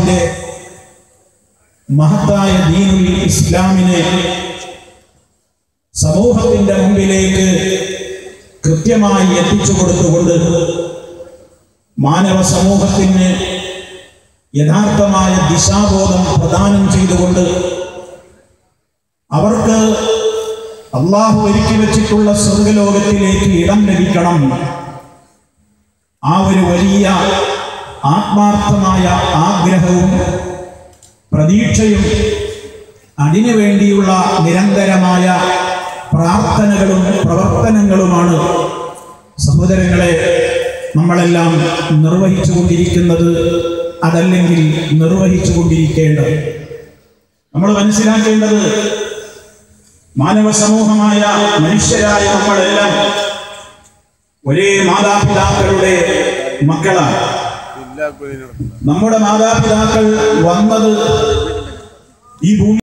അള്ളാഹുവിൻ്റെ മഹത്തായ ദീനുൽ ഇസ്ലാമിനെ സമൂഹത്തിന്റെ മുമ്പിലേക്ക് കൃത്യമായി എത്തിച്ചു കൊടുത്തുകൊണ്ട് മാനവ സമൂഹത്തിന് യഥാർത്ഥമായ ദിശാബോധം പ്രദാനം ചെയ്തുകൊണ്ട് അവർക്ക് അള്ളാഹു ഒരുക്കി വെച്ചിട്ടുള്ള സ്വർഗലോകത്തിലേക്ക് ഇടം ലഭിക്കണം ആ ഒരു വലിയ ആത്മാർത്ഥമായ ആഗ്രഹവും പ്രതീക്ഷയും അതിനു വേണ്ടിയുള്ള നിരന്തരമായ പ്രാർത്ഥനകളും പ്രവർത്തനങ്ങളുമാണ് സഹോദരങ്ങളെ നമ്മളെല്ലാം നിർവഹിച്ചു കൊണ്ടിരിക്കുന്നത് അതല്ലെങ്കിൽ നിർവഹിച്ചു കൊണ്ടിരിക്കേണ്ടത് നമ്മൾ മനസ്സിലാക്കേണ്ടത് മാനവ സമൂഹമായ മനുഷ്യരായ നമ്മളെല്ലാം ഒരേ മാതാപിതാക്കളുടെ മക്കളാണ് നമ്മുടെ മാതാപിതാക്കൾ വന്നത് ഈ ഭൂമി